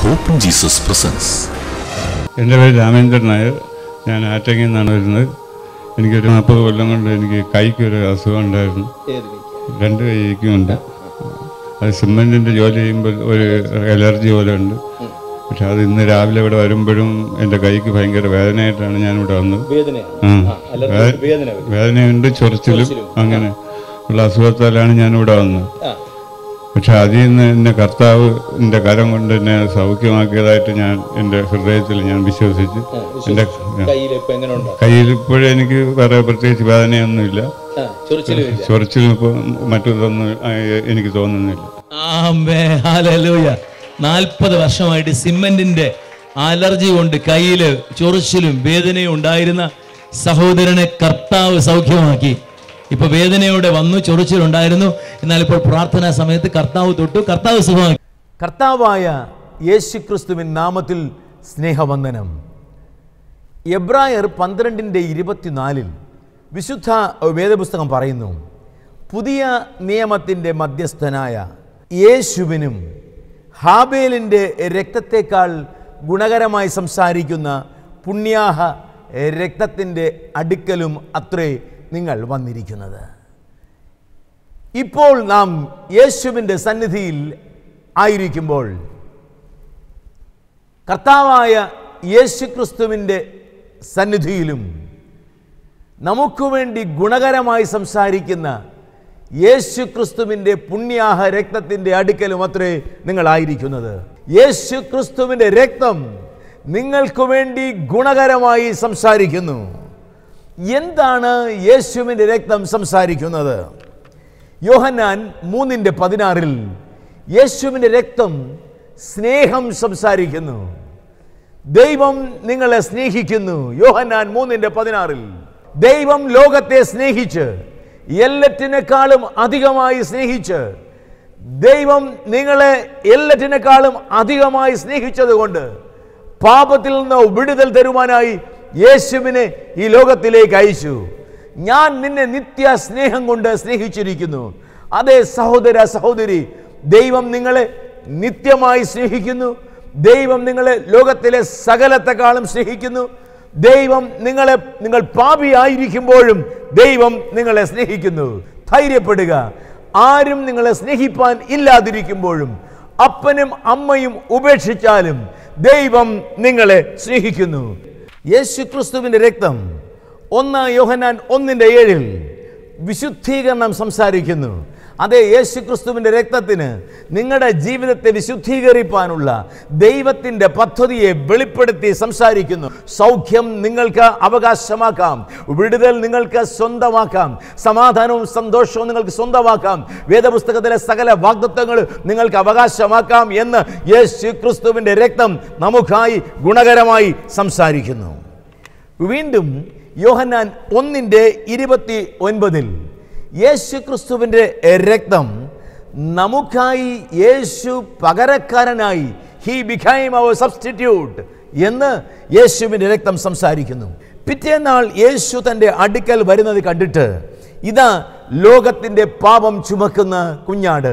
Hope in Jesus presence എൻ്റെ പേര് രാമേന്ദ്രൻ നായർ ഞാൻ ആറ്റങ്ങിൽ നിന്നാണ് വരുന്നത് എനിക്കൊരു നാൽപ്പത് കൊല്ലം കൊണ്ട് എനിക്ക് കൈക്കൊരു അസുഖം ഉണ്ടായിരുന്നു രണ്ട് കൈക്കും ഉണ്ട് അത് സിമെൻറ്റിൻ്റെ ജോലി ചെയ്യുമ്പോൾ ഒരു അലർജി പോലെ ഉണ്ട് പക്ഷെ അത് ഇന്ന് രാവിലെ ഇവിടെ വരുമ്പോഴും എൻ്റെ കൈക്ക് ഭയങ്കര വേദനയായിട്ടാണ് ഞാനിവിടെ വന്നത് വേദനയാണ് ആ. ആ, അലർജി വേ- വേദന വരും. വേദനയുണ്ട് ചൊറിച്ചിലും അങ്ങനെ ഉള്ള അസുഖത്താലാണ് ഞാനിവിടെ വന്നത് ആ, പക്ഷെ അതിൽ നിന്ന് എന്നെ കർത്താവ് എൻ്റെ കരം കൊണ്ട് എന്നെ സൗഖ്യമാക്കിയതായിട്ട് ഞാൻ എൻ്റെ ഹൃദയത്തിൽ ഞാൻ വിശ്വസിച്ച് ആ, എൻ്റെ കയ്യിൽ ഇപ്പൊ എങ്ങനെ ഉണ്ട് കയ്യിൽ ഇപ്പോഴും എനിക്ക് വേറെ പ്രത്യേകിച്ച് വേദനയൊന്നുമില്ല ആ, ചൊറിച്ചിലും ഇല്ല ചൊറിച്ചിലും ഇപ്പോൾ മറ്റൊന്നും എനിക്ക് തോന്നുന്നില്ല ആമേ ഹല്ലേലൂയ നാൽപ്പത് വർഷമായിട്ട് സിമെന്റിന്റെ അലർജി കൊണ്ട് കയ്യില് ചൊറിച്ചിലും വേദനയും ഉണ്ടായിരുന്ന സഹോദരനെ കർത്താവ് സൗഖ്യമാക്കി ഇപ്പൊ വേദനയോടെ വന്നു ചൊറിച്ചിലുണ്ടായിരുന്നു എന്നാൽ ഇപ്പോൾ പ്രാർത്ഥനാ സമയത്ത് കർത്താവ് തൊട്ടു കർത്താവ് സുഖമാക്കി കർത്താവായ യേശുക്രിസ്തുവിൻ നാമത്തിൽ സ്നേഹവന്ദനം എബ്രായർ പന്ത്രണ്ടിൻ്റെ ഇരുപത്തിനാലിൽ വിശുദ്ധ വേദപുസ്തകം പറയുന്നു പുതിയ നിയമത്തിൻ്റെ മധ്യസ്ഥനായ യേശുവിനും ഹാബേലിൻ്റെ രക്തത്തേക്കാൾ ഗുണകരമായി സംസാരിക്കുന്ന പുണ്യാഹ രക്തത്തിൻ്റെ അടുക്കലും അത്രേ നിങ്ങൾ വന്നിരിക്കുന്നത് ഇപ്പോൾ നാം യേശുവിൻ്റെ സന്നിധിയിൽ ആയിരിക്കുമ്പോൾ കർത്താവായ യേശുക്രിസ്തുവിൻ്റെ സന്നിധിയിലും നമുക്ക് വേണ്ടി ഗുണകരമായി സംസാരിക്കുന്ന യേശുക്രിസ്തുവിൻ്റെ പുണ്യാഹ രക്തത്തിൻ്റെ അടുക്കലും അത്രേ നിങ്ങളായിരിക്കുന്നത് യേശുക്രിസ്തുവിൻ്റെ രക്തം നിങ്ങൾക്ക് വേണ്ടി ഗുണകരമായി സംസാരിക്കുന്നു എന്താണ് യേശുവിൻ്റെ രക്തം സംസാരിക്കുന്നത് യോഹന്നാൻ മൂന്നിൻ്റെ പതിനാറിൽ യേശുവിൻ്റെ രക്തം സ്നേഹം സംസാരിക്കുന്നു ദൈവം നിങ്ങളെ സ്നേഹിക്കുന്നു യോഹന്നാൻ മൂന്നിൻ്റെ പതിനാറിൽ ദൈവം ലോകത്തെ സ്നേഹിച്ച് എല്ലാറ്റിനേക്കാളും അധികമായി സ്നേഹിച്ച് ദൈവം നിങ്ങളെ എല്ലാറ്റിനേക്കാളും അധികമായി സ്നേഹിച്ചതുകൊണ്ട് പാപത്തിൽ നിന്ന് വിടുതൽ തരുവാനായി യേശുവിനെ ഈ ലോകത്തിലേക്ക് അയച്ചു ഞാൻ നിന്നെ നിത്യ സ്നേഹം കൊണ്ട് സ്നേഹിച്ചിരിക്കുന്നു അതേ സഹോദര സഹോദരി ദൈവം നിങ്ങളെ നിത്യമായി സ്നേഹിക്കുന്നു ദൈവം നിങ്ങളെ ലോകത്തിലെ സകലത്തെക്കാളും സ്നേഹിക്കുന്നു ദൈവം നിങ്ങളെ നിങ്ങൾ പാപിയായിരിക്കുമ്പോഴും ദൈവം നിങ്ങളെ സ്നേഹിക്കുന്നു ധൈര്യപ്പെടുക ആരും നിങ്ങളെ സ്നേഹിപ്പാൻ ഇല്ലാതിരിക്കുമ്പോഴും അപ്പനും അമ്മയും ഉപേക്ഷിച്ചാലും ദൈവം നിങ്ങളെ സ്നേഹിക്കുന്നു യേശു ക്രിസ്തുവിൻ്റെ രക്തം ഒന്ന് യോഹനാൻ ഒന്നിൻ്റെ ഏഴിൽ വിശുദ്ധീകരണം സംസാരിക്കുന്നു അതേ യേശു ക്രിസ്തുവിൻ്റെ രക്തത്തിന് നിങ്ങളുടെ ജീവിതത്തെ വിശുദ്ധീകരിപ്പാനുള്ള ദൈവത്തിൻ്റെ പദ്ധതിയെ വെളിപ്പെടുത്തി സംസാരിക്കുന്നു സൗഖ്യം നിങ്ങൾക്ക് അവകാശമാക്കാം വിടുതൽ നിങ്ങൾക്ക് സ്വന്തമാക്കാം സമാധാനവും സന്തോഷവും നിങ്ങൾക്ക് സ്വന്തമാക്കാം വേദപുസ്തകത്തിലെ സകല വാഗ്ദത്വങ്ങൾ നിങ്ങൾക്ക് അവകാശമാക്കാം എന്ന് യേശു ക്രിസ്തുവിൻ്റെ രക്തം നമുക്കായി ഗുണകരമായി സംസാരിക്കുന്നു വീണ്ടും യോഹന്നാൻ ഒന്നിൻ്റെ ഇരുപത്തി ഒൻപതിൽ യേശു ക്രിസ്തുവിൻ്റെ രക്തം നമുക്കായി യേശു പകരക്കാരനായി ഹി ബിഖൈം അവർ സബ്സ്റ്റിറ്റ്യൂട്ട് എന്ന് യേശുവിൻ്റെ രക്തം സംസാരിക്കുന്നു പിറ്റേന്നാൾ യേശു തൻ്റെ അടുക്കൽ വരുന്നത് കണ്ടിട്ട് ഇതാ ലോകത്തിൻ്റെ പാപം ചുമക്കുന്ന കുഞ്ഞാട്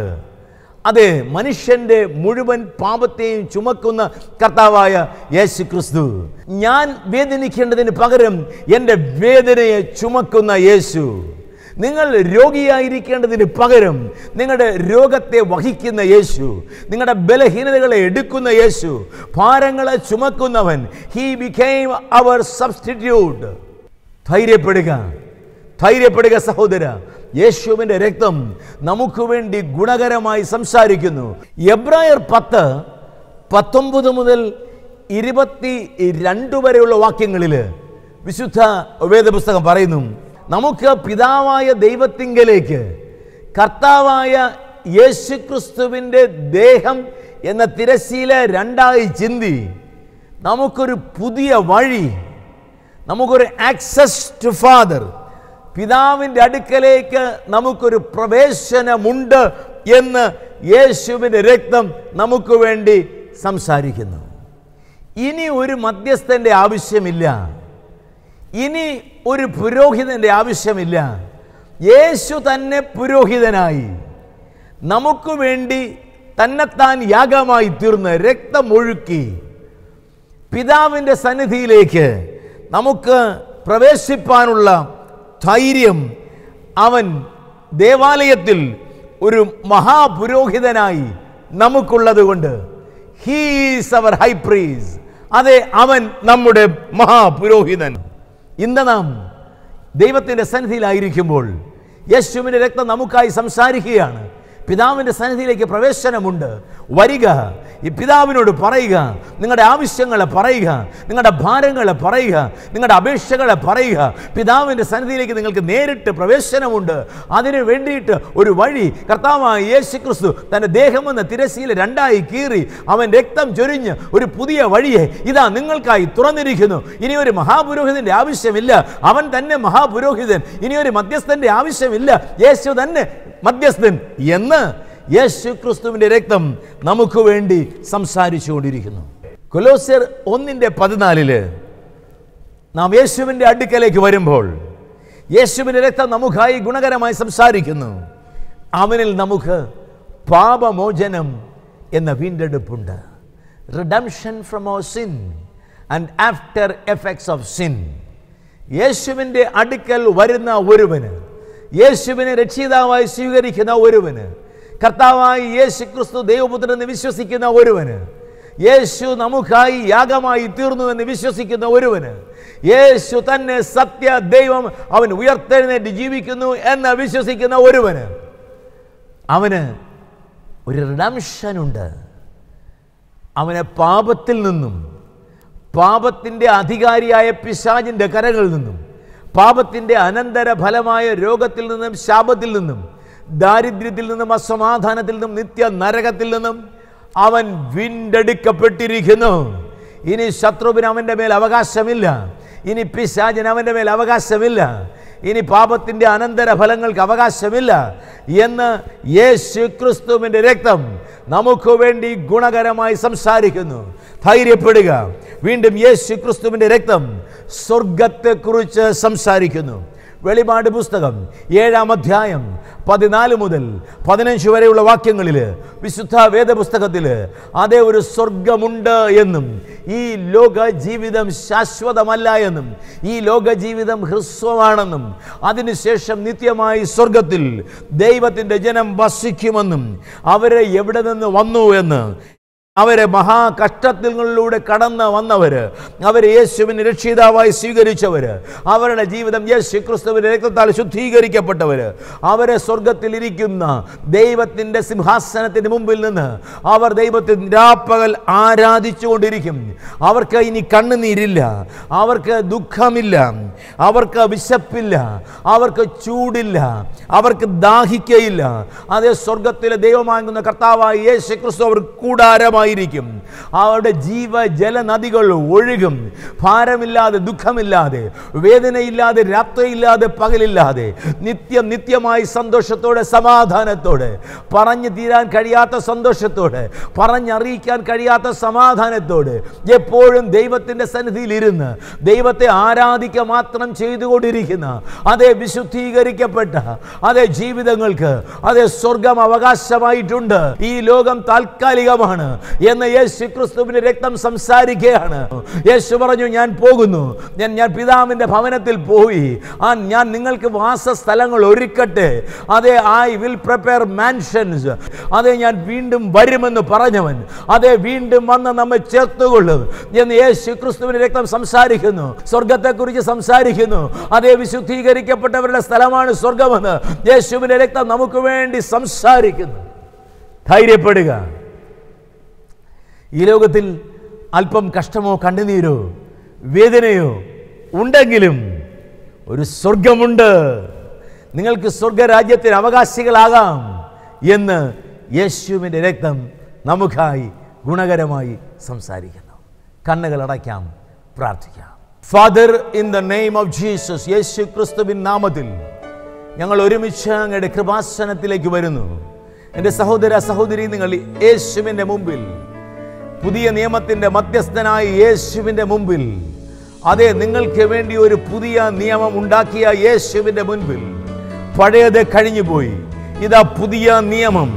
അതെ മനുഷ്യന്റെ മുഴുവൻ പാപത്തെയും ചുമക്കുന്ന കർത്താവായ യേശു ക്രിസ്തു ഞാൻ വേദനിക്കേണ്ടതിന് പകരം എൻ്റെ വേദനയെ ചുമക്കുന്ന യേശു നിങ്ങൾ രോഗിയായിരിക്കേണ്ടതിന് പകരം നിങ്ങളുടെ രോഗത്തെ വഹിക്കുന്ന യേശു നിങ്ങളുടെ ബലഹീനതകളെ എടുക്കുന്ന യേശു ഭാരങ്ങളെ ചുമക്കുന്നവൻ ഹി ബിക്കെയിം അവർ സബ്സ്റ്റിറ്റ്യൂട്ട് ധൈര്യപ്പെടുക ധൈര്യപ്പെടുക സഹോദര യേശുവിൻ്റെ രക്തം നമുക്ക് വേണ്ടി ഗുണകരമായി സംസാരിക്കുന്നു എബ്രായർ പത്ത് പത്തൊമ്പത് മുതൽ ഇരുപത്തി രണ്ട് വരെയുള്ള വാക്യങ്ങളിൽ വിശുദ്ധ വേദപുസ്തകം പറയുന്നു നമുക്ക് പിതാവായ ദൈവത്തിങ്കലേക്ക് കർത്താവായ യേശുക്രിസ്തുവിൻ്റെ ദേഹം എന്ന തിരശീല രണ്ടായി ചിന്തി നമുക്കൊരു പുതിയ വഴി നമുക്കൊരു ആക്സസ് ടു ഫാദർ പിതാവിൻ്റെ അടുക്കലേക്ക് നമുക്കൊരു പ്രവേശനമുണ്ട് എന്ന് യേശുവിൻ്റെ രക്തം നമുക്ക് വേണ്ടി സംസാരിക്കുന്നു ഇനി ഒരു മധ്യസ്ഥൻ്റെ ആവശ്യമില്ല ഇനി ഒരു പുരോഹിതൻ്റെ ആവശ്യമില്ല യേശു തന്നെ പുരോഹിതനായി നമുക്ക് വേണ്ടി തന്നെത്താൻ യാഗമായി തീർന്ന് രക്തമൊഴുക്കി പിതാവിൻ്റെ സന്നിധിയിലേക്ക് നമുക്ക് പ്രവേശിപ്പാനുള്ള ധൈര്യം അവൻ ദേവാലയത്തിൽ ഒരു മഹാപുരോഹിതനായി നമുക്കുള്ളത് കൊണ്ട് ഹീസ് അവർ ഹൈ പ്രീസ് അതെ അവൻ നമ്മുടെ മഹാപുരോഹിതൻ ഇന്ന് നാം ദൈവത്തിൻ്റെ സന്നിധിയിലായിരിക്കുമ്പോൾ യേശുവിൻ്റെ രക്തം നമുക്കായി സംസാരിക്കുകയാണ് പിതാവിൻ്റെ സന്നിധിയിലേക്ക് പ്രവേശനമുണ്ട് വരിക ഈ പിതാവിനോട് പറയുക നിങ്ങളുടെ ആവശ്യങ്ങളെ പറയുക നിങ്ങളുടെ ഭാരങ്ങളെ പറയുക നിങ്ങളുടെ അപേക്ഷകളെ പറയുക പിതാവിൻ്റെ സന്നിധിയിലേക്ക് നിങ്ങൾക്ക് നേരിട്ട് പ്രവേശനമുണ്ട് അതിനു വേണ്ടിയിട്ട് ഒരു വഴി കർത്താവായ യേശു ക്രിസ്തു തൻ്റെ ദേഹമെന്ന തിരശീല രണ്ടായി കീറി അവൻ രക്തം ചൊരിഞ്ഞ് ഒരു പുതിയ വഴിയെ ഇതാ നിങ്ങൾക്കായി തുറന്നിരിക്കുന്നു ഇനി ഒരു മഹാപുരോഹിതന്റെ ആവശ്യമില്ല അവൻ തന്നെ മഹാപുരോഹിതൻ ഇനി ഒരു മധ്യസ്ഥന്റെ ആവശ്യമില്ല യേശു തന്നെ മധ്യസ്ഥൻ എന്ന് യേശു ക്രിസ്തുവിന്റെ രക്തം നമുക്ക് വേണ്ടി സംസാരിച്ചു കൊണ്ടിരിക്കുന്നു കൊലോസ്യർ ഒന്നിന്റെ പതിനാലില് നാം യേശുവിൻ്റെ അടുക്കലേക്ക് വരുമ്പോൾ യേശുവിൻ്റെ രക്തം നമുക്കായി ഗുണകരമായി സംസാരിക്കുന്നു അവനിൽ നമുക്ക് പാപമോചനം എന്ന വീണ്ടെടുപ്പുണ്ട് redemption from oh sin and after effects of sin യേശുവിൻ്റെ അടുക്കൽ വരുന്ന ഒരുവന് യേശുവിനെ രക്ഷിതാവായി സ്വീകരിക്കുന്ന ഒരുവന് കർത്താവായി യേശു ക്രിസ്തു ദൈവപുത്രനെന്ന് വിശ്വസിക്കുന്ന ഒരുവന് യേശു നമുക്കായി യാഗമായി തീർന്നു എന്ന് വിശ്വസിക്കുന്ന ഒരുവന് യേശു തന്നെ സത്യ ദൈവം അവൻ ഉയർത്തെഴുന്നേറ്റ് ജീവിക്കുന്നു എന്ന് വിശ്വസിക്കുന്ന ഒരുവന് അവന് ഒരു റിഡംഷൻ ഉണ്ട് അവനെ പാപത്തിൽ നിന്നും പാപത്തിൻ്റെ അധികാരിയായ പിശാചിൻ്റെ കരകളിൽ നിന്നും പാപത്തിൻ്റെ അനന്തര ഫലമായ രോഗത്തിൽ നിന്നും ശാപത്തിൽ നിന്നും ദാരിദ്ര്യത്തിൽ നിന്നും അസമാധാനത്തിൽ നിന്നും നിത്യ നരകത്തിൽ നിന്നും അവൻ വീണ്ടെടുക്കപ്പെട്ടിരിക്കുന്നു ഇനി ശത്രുവിന് അവൻ്റെ മേൽ അവകാശമില്ല ഇനി പിശാചിന് അവൻ്റെ മേൽ അവകാശമില്ല ഇനി പാപത്തിൻ്റെ അനന്തര ഫലങ്ങൾക്ക് അവകാശമില്ല എന്ന് യേശു ക്രിസ്തുവിൻ്റെ രക്തം നമുക്ക് വേണ്ടി ഗുണകരമായി സംസാരിക്കുന്നു ധൈര്യപ്പെടുക വീണ്ടും യേശു ക്രിസ്തുവിൻ്റെ രക്തം സ്വർഗത്തെക്കുറിച്ച് സംസാരിക്കുന്നു വെളിപാട് പുസ്തകം ഏഴാം അധ്യായം പതിനാല് മുതൽ പതിനഞ്ച് വരെയുള്ള വാക്യങ്ങളിൽ വിശുദ്ധ വേദപുസ്തകത്തിൽ അതേ ഒരു സ്വർഗമുണ്ട് എന്നും ഈ ലോക ജീവിതം ശാശ്വതമല്ല എന്നും ഈ ലോക ജീവിതം ഹ്രസ്വമാണെന്നും അതിനുശേഷം നിത്യമായി സ്വർഗത്തിൽ ദൈവത്തിൻ്റെ ജനം വസിക്കുമെന്നും അവരെ എവിടെ നിന്ന് വന്നു എന്ന് അവരെ മഹാകഷ്ടത്തിലൂടെ കടന്ന് വന്നവര് അവരെ യേശുവിന് രക്ഷിതാവായി സ്വീകരിച്ചവര് അവരുടെ ജീവിതം യേശു ക്രിസ്തുവിന്റെ രക്തത്താൽ ശുദ്ധീകരിക്കപ്പെട്ടവര് അവരെ സ്വർഗത്തിൽ ഇരിക്കുന്ന ദൈവത്തിന്റെ സിംഹാസനത്തിന് മുമ്പിൽ നിന്ന് അവർ ദൈവത്തെ രാപ്പകൽ ആരാധിച്ചുകൊണ്ടിരിക്കും അവർക്ക് ഇനി കണ്ണുനീരില്ല അവർക്ക് ദുഃഖമില്ല അവർക്ക് വിശപ്പില്ല അവർക്ക് ചൂടില്ല അവർക്ക് ദാഹിക്കയില്ല അതേ സ്വർഗത്തിലെ ദൈവമാകുന്ന കർത്താവായ യേശു ക്രിസ്തു അവർ കൂടാരമായിരിക്കും അവരുടെ ജീവ ജലനദികൾ ഒഴുകും ഭാരമില്ലാതെ ദുഃഖമില്ലാതെ വേദനയില്ലാതെ രാത്രിയില്ലാതെ പകലില്ലാതെ നിത്യം നിത്യമായി സന്തോഷത്തോടെ സമാധാനത്തോടെ പറഞ്ഞു തീരാൻ കഴിയാത്ത സന്തോഷത്തോടെ പറഞ്ഞറിയിക്കാൻ കഴിയാത്ത സമാധാനത്തോടെ എപ്പോഴും ദൈവത്തിൻ്റെ സന്നിധിയിൽ ഇരുന്ന് ദൈവത്തെ ആരാധിക്കുക മാത്രം ചെയ്തുകൊണ്ടിരിക്കുന്ന അതേ വിശുദ്ധീകരിക്കപ്പെട്ട അതേ ജീവിതങ്ങൾക്ക് അതേ സ്വർഗം അവകാശമായിട്ടുണ്ട് ഈ ലോകം താൽക്കാലികമാണ് എന്ന് യേശു ക്രിസ്തുവിന്റെ രക്തം സംസാരിക്കുകയാണ് യേശു പറഞ്ഞു ഞാൻ പോകുന്നു ഞാൻ ഞാൻ പിതാവിന്റെ ഭവനത്തിൽ പോയി ആ ഞാൻ നിങ്ങൾക്ക് വാസസ്ഥലങ്ങൾ ഒരുക്കട്ടെ അതെ ഐ വിൽ പ്രിപ്പയർ മാൻഷൻസ് അതെ ഞാൻ വീണ്ടും വരുമെന്ന് പറഞ്ഞവൻ അതെ വീണ്ടും വന്ന് നമ്മെ ചേർത്തുകൊള്ളും എന്ന് യേശു ക്രിസ്തുവിന്റെ രക്തം സംസാരിക്കുന്നു സ്വർഗത്തെക്കുറിച്ച് സംസാരിക്കുന്നു അതേ വിശുദ്ധീകരിക്കപ്പെട്ടവരുടെ സ്ഥലമാണ് സ്വർഗമെന്ന് യേശുവിന്റെ രക്തം നമുക്ക് വേണ്ടി സംസാരിക്കുന്നു ധൈര്യപ്പെടുക ഈ ലോകത്തിൽ അല്പം കഷ്ടമോ കണ്ണുനീരോ വേദനയോ ഉണ്ടെങ്കിലും ഒരു സ്വർഗമുണ്ട് നിങ്ങൾക്ക് സ്വർഗരാജ്യത്തിന് അവകാശികളാകാം എന്ന് യേശുവിൻ്റെ രക്തം നമുക്കായി ഗുണകരമായി സംസാരിക്കുന്നു കണ്ണുകൾ അടയ്ക്കാം പ്രാർത്ഥിക്കാം father in the name of Jesus Yesu ക്രിസ്തുവിൻ നാമത്തിൽ ഞങ്ങൾ ഒരുമിച്ച് അങ്ങയുടെ കൃപാസനത്തിലേക്ക് വരുന്നു എൻ്റെ സഹോദര സഹോദരി നിങ്ങൾ യേശുവിൻ്റെ മുമ്പിൽ പുതിയ നിയമത്തിൻ്റെ മധ്യസ്ഥനായ യേശുവിൻ്റെ മുമ്പിൽ അതെ നിങ്ങൾക്ക് വേണ്ടി ഒരു പുതിയ നിയമം ഉണ്ടാക്കിയ യേശുവിൻ്റെ മുൻപിൽ പഴയത് കഴിഞ്ഞുപോയി ഇതാ പുതിയ നിയമം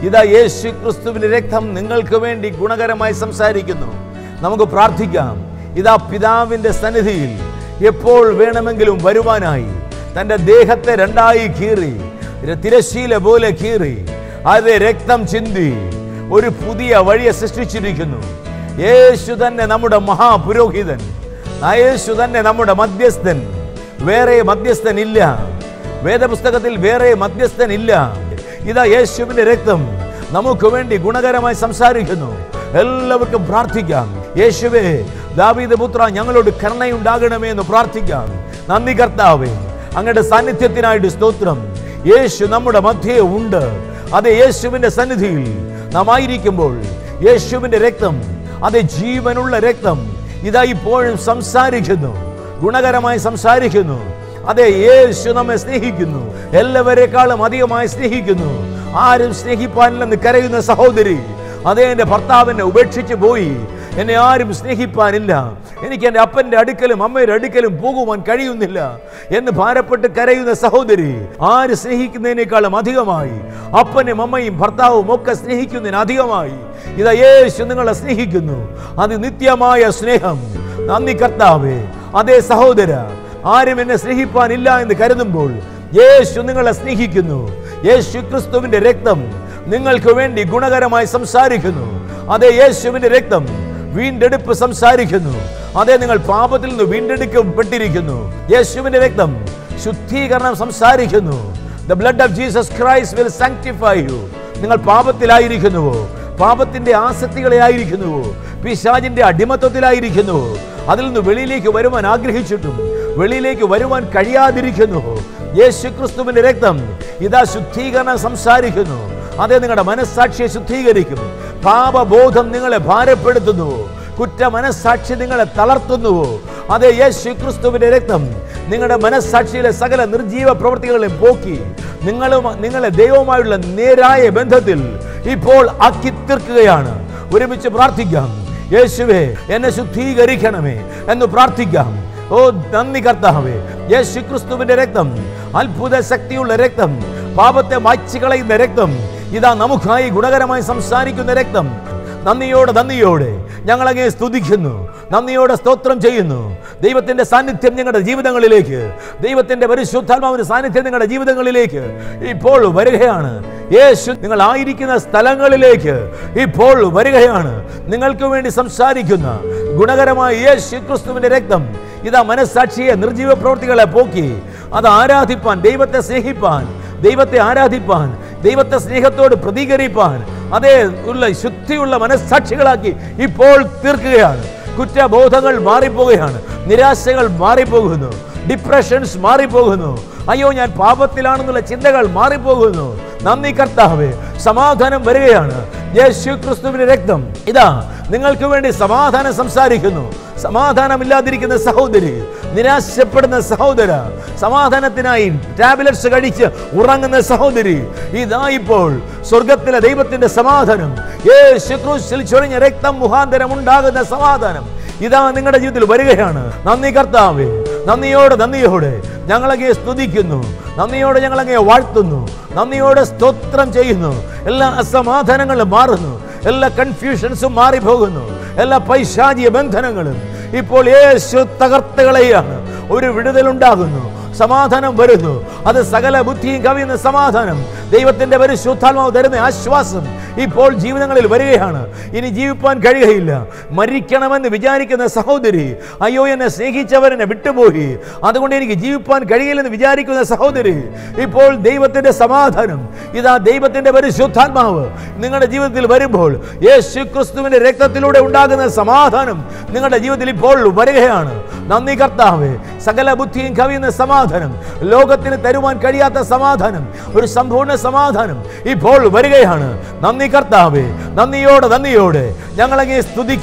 ഇതാ യേശു ക്രിസ്തുവിന്റെ രക്തം നിങ്ങൾക്ക് വേണ്ടി ഗുണകരമായി സംസാരിക്കുന്നു നമുക്ക് പ്രാർത്ഥിക്കാം ഇതാ പിതാവിന്റെ സന്നിധിയിൽ എപ്പോൾ വേണമെങ്കിലും വരുവാനായി തന്റെ ദേഹത്തെ രണ്ടായി കീറി ഒരു തിരശീല പോലെ കീറി അത് രക്തം ചിന്തി ഒരു പുതിയ വഴിയെ സൃഷ്ടിച്ചിരിക്കുന്നു യേശു തന്നെ നമ്മുടെ മഹാപുരോഹിതൻ ആ യേശു തന്നെ നമ്മുടെ മധ്യസ്ഥൻ വേറെ മധ്യസ്ഥൻ ഇല്ല വേദപുസ്തകത്തിൽ വേറെ മധ്യസ്ഥൻ ഇല്ല ഇതാ യേശുവിന്റെ രക്തം നമുക്ക് വേണ്ടി ഗുണകരമായി സംസാരിക്കുന്നു എല്ലാവർക്കും പ്രാർത്ഥിക്കാം യേശുവേ ദാവീദ് പുത്ര ഞങ്ങളോട് കരുണയുണ്ടാകണമേ എന്ന് പ്രാർത്ഥിക്കാം നന്ദി കർത്താവേ അങ്ങയുടെ സാന്നിധ്യത്തിനായിട്ട് സ്തോത്രം യേശു നമ്മുടെ മധ്യേ ഉണ്ട് അത് യേശുവിന്റെ സന്നിധിയിൽ നാം ആയിരിക്കുമ്പോൾ യേശുവിന്റെ രക്തം അത് ജീവനുള്ള രക്തം ഇതാ ഇപ്പോഴും സംസാരിക്കുന്നു ഗുണകരമായി സംസാരിക്കുന്നു അതെ യേശു നമ്മെ സ്നേഹിക്കുന്നു എല്ലാവരെക്കാളും അധികമായി സ്നേഹിക്കുന്നു ആരും സ്നേഹിപ്പാനില്ലെന്ന് കരയുന്ന സഹോദരി അതേ എൻ്റെ ഭർത്താവിനെ ഉപേക്ഷിച്ച് പോയി എന്നെ ആരും സ്നേഹിപ്പാനില്ല എനിക്ക് എൻ്റെ അപ്പൻ്റെ അടുക്കലും അമ്മയുടെ അടുക്കലും പോകുവാൻ കഴിയുന്നില്ല എന്ന് ഭാരപ്പെട്ട് കരയുന്ന സഹോദരി ആര് സ്നേഹിക്കുന്നതിനേക്കാളും അധികമായി അപ്പനും അമ്മയും ഭർത്താവും ഒക്കെ സ്നേഹിക്കുന്നതിന് അധികമായി ഇതാ യേശു നിങ്ങളെ സ്നേഹിക്കുന്നു അത് നിത്യമായ സ്നേഹം നന്ദി കർത്താവേ അതേ സഹോദര ആരും എന്നെ സ്നേഹിപ്പാനില്ല എന്ന് കരുതുമ്പോൾ യേശു നിങ്ങളെ സ്നേഹിക്കുന്നു യേശു ക്രിസ്തുവിന്റെ രക്തം നിങ്ങൾക്ക് വേണ്ടി ഗുണകരമായി സംസാരിക്കുന്നു അതേ യേശുവിന്റെ രക്തം വീണ്ടെടുപ്പ് സംസാരിക്കുന്നു അതേ നിങ്ങൾ പാപത്തിൽ നിന്ന് വീണ്ടെടുക്കപ്പെട്ടിരിക്കുന്നു യേശുവിന്റെ രക്തം ശുദ്ധീകരണം സംസാരിക്കുന്നു the blood of Jesus Christ will sanctify you നിങ്ങൾ പാപത്തിലായിരിക്കുന്നുവോ പാപത്തിന്റെ ആസക്തികളെ ആയിരിക്കുന്നുവോ പിശാചിന്റെ അടിമത്വത്തിലായിരിക്കുന്നുവോ അതിൽ നിന്ന് വെളിയിലേക്ക് വരുവാൻ ആഗ്രഹിച്ചിട്ടും വെളിയിലേക്ക് വരുവാൻ കഴിയാതിരിക്കുന്നു യേശു ക്രിസ്തുവിന്റെ രക്തം ഇതാ ശുദ്ധീകരണം സംസാരിക്കുന്നു അതേ നിങ്ങളുടെ മനസ്സാക്ഷിയെ ശുദ്ധീകരിക്കും പാപബോധം നിങ്ങളെ ഭാരപ്പെടുത്തുന്നുവോ കുറ്റ മനസ്സാക്ഷി നിങ്ങളെ തളർത്തുന്നുവോ അതേ യേശു ക്രിസ്തുവിന്റെ രക്തം നിങ്ങളുടെ മനസ്സാക്ഷിയിലെ സകല നിർജീവ പ്രവൃത്തികളെ പോക്കി നിങ്ങളും നിങ്ങളെ ദൈവവുമായുള്ള നേരായ ബന്ധത്തിൽ ഇപ്പോൾ ആക്കി തീർക്കുകയാണ് ഒരുമിച്ച് പ്രാർത്ഥിക്കാം യേശുവേ എന്നെ ശുദ്ധീകരിക്കണമേ എന്ന് പ്രാർത്ഥിക്കാം ഓ നന്ദി കർത്താവേ യേശു ക്രിസ്തുവിന്റെ രക്തം അത്ഭുത ശക്തിയുള്ള രക്തം പാപത്തെ മായ്ച്ചു കളയുന്ന രക്തം ഇതാ നമുക്കായി ഗുണകരമായി സംസാരിക്കുന്ന രക്തം നന്ദിയോടെ നന്ദിയോടെ ഞങ്ങളങ്ങേ സ്തുതിക്കുന്നു നന്ദിയോടെ സ്തോത്രം ചെയ്യുന്നു ദൈവത്തിന്റെ സാന്നിധ്യം ഞങ്ങളുടെ ജീവിതങ്ങളിലേക്ക് ദൈവത്തിന്റെ പരിശുദ്ധാത്മാവിന്റെ സാന്നിധ്യം നിങ്ങളുടെ ജീവിതങ്ങളിലേക്ക് ഇപ്പോൾ വരികയാണ് യേശു നിങ്ങൾ ആയിരിക്കുന്ന സ്ഥലങ്ങളിലേക്ക് ഇപ്പോൾ വരികയാണ് നിങ്ങൾക്ക് വേണ്ടി സംസാരിക്കുന്ന ഗുണകരമായ യേശു ക്രിസ്തുവിന്റെ രക്തം ഇതാ മനസ്സാക്ഷിയെ നിർജീവ പ്രവൃത്തികളെ പോക്കി അത് ആരാധിപ്പാൻ ദൈവത്തെ സ്നേഹിപ്പാൻ ദൈവത്തെ ആരാധിപ്പാൻ ദൈവത്തെ സ്നേഹത്തോട് പ്രതികരിപ്പാൻ അതേ ഉള്ള ശുദ്ധിയുള്ള മനസ്സാക്ഷികളാക്കി ഇപ്പോൾ തീർക്കുകയാണ് കുറ്റബോധങ്ങൾ മാറിപ്പോവുകയാണ് നിരാശകൾ മാറിപ്പോകുന്നു ഡിപ്രഷൻസ് മാറിപ്പോകുന്നു അയ്യോ ഞാൻ പാപത്തിലാണെന്നുള്ള ചിന്തകൾ മാറിപ്പോകുന്നു നന്ദി കർത്താവേ സമാധാനം വരികയാണ് യേശു ക്രിസ്തുവിന്റെ രക്തം ഇതാ നിങ്ങൾക്ക് വേണ്ടി സമാധാനം സംസാരിക്കുന്നു സമാധാനമില്ലാതിരിക്കുന്ന സഹോദരി നിരാശപ്പെടുന്ന സഹോദര സമാധാനത്തിനായി ടാബ്ലറ്റ്സ് കഴിച്ച് ഉറങ്ങുന്ന സഹോദരി ഇതാ ഇപ്പോൾ സ്വർഗത്തിലെ ദൈവത്തിന്റെ സമാധാനം യേശു ക്രൂശിൽ ചൊരിഞ്ഞ രക്തം മുഖാന്തരം ഉണ്ടാകുന്ന സമാധാനം ഇതാ നിങ്ങളുടെ ജീവിതത്തിൽ വരികയാണ് നന്ദി കർത്താവേ നന്ദിയോടെ നന്ദിയോടെ ഞങ്ങളങ്ങേ സ്തുതിക്കുന്നു നന്ദിയോടെ ഞങ്ങളങ്ങേ വാഴ്ത്തുന്നു നന്ദിയോടെ സ്തോത്രം ചെയ്യുന്നു എല്ലാ അസമാധാനങ്ങളും മാറുന്നു എല്ലാ കൺഫ്യൂഷൻസും മാറിപ്പോകുന്നു എല്ലാ പൈശാചിക ബന്ധനങ്ങളും ഇപ്പോൾ യേശു തകർത്തുകളെയാണ് ഒരു വിടുതലുണ്ടാകുന്നു സമാധാനം വരുന്നു അത് സകല ബുദ്ധിയും കവിയുന്ന സമാധാനം ദൈവത്തിന്റെ പരിശുദ്ധാത്മാവ് തരുന്ന ആശ്വാസം ഇപ്പോൾ ജീവിതങ്ങളിൽ വരികയാണ് ഇനി ജീവിപ്പാൻ കഴിയുകയില്ല മരിക്കണമെന്ന് വിചാരിക്കുന്ന സഹോദരി അയ്യോ എന്നെ സ്നേഹിച്ചവരെന്നെ വിട്ടുപോയി അതുകൊണ്ട് എനിക്ക് ജീവിപ്പാൻ കഴിയില്ലെന്ന് വിചാരിക്കുന്ന സഹോദരി ഇപ്പോൾ ദൈവത്തിന്റെ സമാധാനം ഇതാ ദൈവത്തിന്റെ പരിശുദ്ധാത്മാവ് നിങ്ങളുടെ ജീവിതത്തിൽ വരുമ്പോൾ യേശു ക്രിസ്തുവിന്റെ രക്തത്തിലൂടെ ഉണ്ടാകുന്ന സമാധാനം നിങ്ങളുടെ ജീവിതത്തിൽ ഇപ്പോൾ വരികയാണ് നന്ദി കർത്താവേ സകല ബുദ്ധിയും കവിയുന്ന സമാധാനം ലോകത്തിന് തരുവാൻ കഴിയാത്ത സമാധാനം ഒരു സമ്പൂർണ്ണ സമാധാനം ഇപ്പോൾ വരികയാണ് നന്ദി കർത്താവേ നന്ദിയോടെ നന്ദിയോടെ ഞങ്ങളങ്ങേ സ്തുതിക്കുന്നു